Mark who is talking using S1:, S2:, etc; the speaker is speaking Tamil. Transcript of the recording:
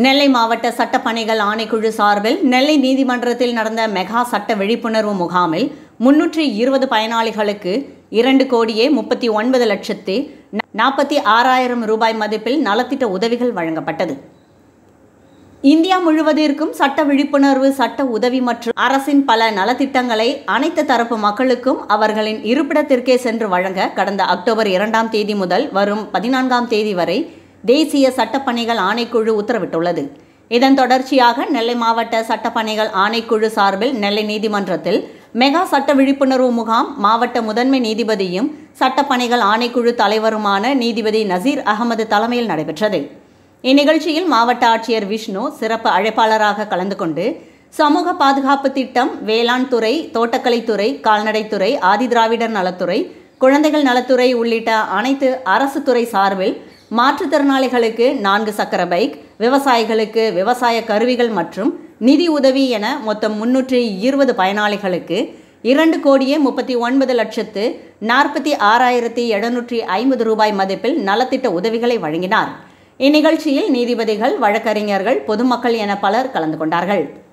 S1: நெல்லை மாவட்ட சட்டப்பணிகள் ஆணைக்குழு சார்பில் நெல்லை நீதிமன்றத்தில் நடந்த மெகா சட்ட விழிப்புணர்வு முகாமில் முன்னூற்றி இருபது பயனாளிகளுக்கு இரண்டு கோடியே முப்பத்தி ஒன்பது லட்சத்து நாற்பத்தி ஆறாயிரம் ரூபாய் மதிப்பில் நலத்திட்ட உதவிகள் வழங்கப்பட்டது இந்தியா முழுவதற்கும் சட்ட விழிப்புணர்வு சட்ட உதவி மற்றும் அரசின் பல நலத்திட்டங்களை அனைத்து தரப்பு மக்களுக்கும் அவர்களின் இருப்பிடத்திற்கே சென்று வழங்க கடந்த அக்டோபர் இரண்டாம் தேதி முதல் வரும் பதினான்காம் தேதி வரை தேசிய சட்டப்பணிகள் ஆணைக்குழு உத்தரவிட்டுள்ளது இதன் தொடர்ச்சியாக நெல்லை மாவட்ட சட்டப்பணிகள் ஆணைக்குழு சார்பில் நெல்லை நீதிமன்றத்தில் மெகா சட்ட விழிப்புணர்வு முகாம் மாவட்ட முதன்மை நீதிபதியும் சட்டப்பணிகள் ஆணைக்குழு தலைவருமான நீதிபதி நசீர் அகமது தலைமையில் நடைபெற்றது இந்நிகழ்ச்சியில் மாவட்ட ஆட்சியர் விஷ்ணு சிறப்பு அழைப்பாளராக கலந்து கொண்டு சமூக பாதுகாப்பு திட்டம் வேளாண் துறை தோட்டக்கலைத்துறை கால்நடைத்துறை ஆதிதிராவிடர் நலத்துறை குழந்தைகள் நலத்துறை உள்ளிட்ட அனைத்து அரசு துறை சார்பில் மாற்றுத்திறனாளிகளுக்கு நான்கு சக்கர பைக் விவசாயிகளுக்கு விவசாய கருவிகள் மற்றும் நிதி உதவி என மொத்தம் முன்னூற்றி இருபது பயனாளிகளுக்கு இரண்டு கோடியே முப்பத்தி ஒன்பது லட்சத்து நாற்பத்தி ஆறாயிரத்தி எழுநூற்றி ஐம்பது ரூபாய் மதிப்பில் நலத்திட்ட உதவிகளை வழங்கினார் இந்நிகழ்ச்சியில் நீதிபதிகள் வழக்கறிஞர்கள் பொதுமக்கள் என பலர் கலந்து கொண்டார்கள்